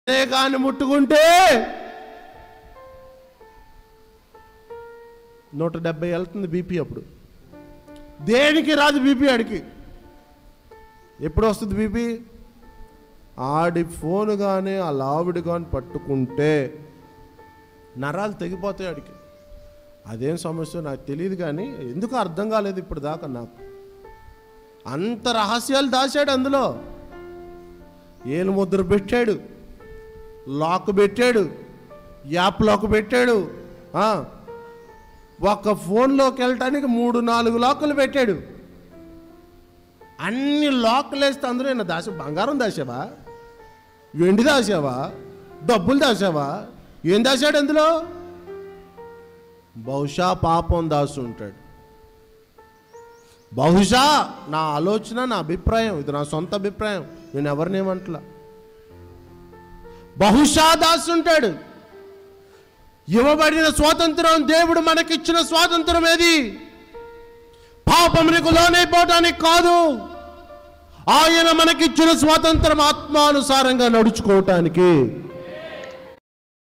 కానీ ముట్టుకుంటే నూట డెబ్బై వెళ్తుంది బీపీ అప్పుడు దేనికి రాదు బీపీ ఆడికి ఎప్పుడు వస్తుంది బీపీ ఆడి ఫోన్ కానీ ఆ లావిడి కానీ పట్టుకుంటే నరాలు తెగిపోతాయి ఆడికి అదేం సమస్య నాకు తెలియదు కానీ ఎందుకు అర్థం కాలేదు ఇప్పుడు దాకా నాకు అంత రహస్యాలు దాచాడు అందులో ఏలు ముద్ర పెట్టాడు లాక్ పెట్టాడు యాప్ లాక్ పెట్టాడు ఆ, ఒక్క ఫోన్లోకి వెళ్ళటానికి మూడు నాలుగు లాకులు పెట్టాడు అన్ని లాక్లు వేస్తే అందులో ఏమన్నా దాచ బంగారం దాచావా వెండి దాచావా డబ్బులు దాచావా ఏం దాచాడు అందులో బహుశా పాపం దాసు ఉంటాడు బహుశా నా ఆలోచన నా అభిప్రాయం ఇది నా సొంత అభిప్రాయం నేను ఎవరినేమంటలా బహుశా దాసుంటాడు ఇవ్వబడిన స్వాతంత్రం దేవుడు మనకిచ్చిన స్వాతంత్రం ఏది పాపమునికి లోనైపోవటానికి కాదు ఆయన మనకిచ్చిన స్వాతంత్రం ఆత్మానుసారంగా నడుచుకోవటానికి